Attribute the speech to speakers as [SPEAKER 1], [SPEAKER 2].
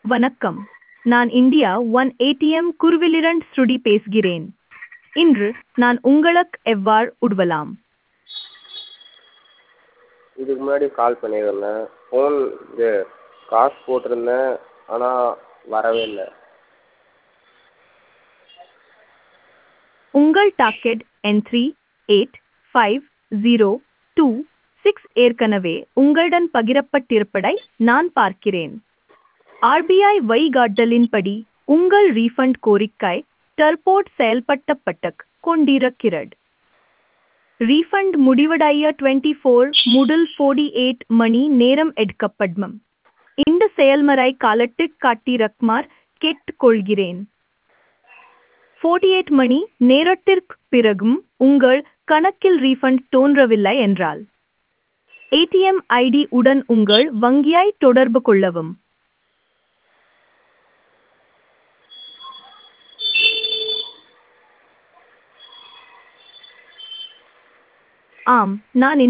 [SPEAKER 1] வணக்கம் நான் India one ATM குருவிலிரண்ட் ஸ்ருடி பேசுகிறேன் இன்று நான் உங்களுக்கு எவ்வாறு உதவலாம்
[SPEAKER 2] இதுக்கு முன்னாடி கால் பண்ணியிருந்தேன் ஃபோன் இது காசு போட்டிருந்தேன் ஆனால் வரவே இல்லை
[SPEAKER 1] உங்கள் டாக்கெட் என் three eight five zero two six ஏற்கனவே உங்களுடன் பகிரப்பட்டிருப்பதை நான் பார்க்கிறேன் ஆர்பிஐ வழிகாட்டலின்படி உங்கள் ரீஃபண்ட் கோரிக்கை டர்போர்ட் செயல்பட்டப்பட்டக் கொண்டிருக்கிறது ரீஃபண்ட் முடிவடைய டுவெண்ட்டி ஃபோர் முதல் ஃபோர்டி எயிட் மணி நேரம் எடுக்கப்படும் இந்த செயல்முறை காலத்துக் காட்டிரக்குமார் கேட்டுக்கொள்கிறேன் ஃபோர்ட்டி எயிட் மணி நேரத்திற்கு பிறகும் உங்கள் கணக்கில் ரீஃபண்ட் தோன்றவில்லை என்றால் ஏடிஎம் ஐடி உடன் உங்கள் வங்கியை தொடர்பு கொள்ளவும் ஆம் நான்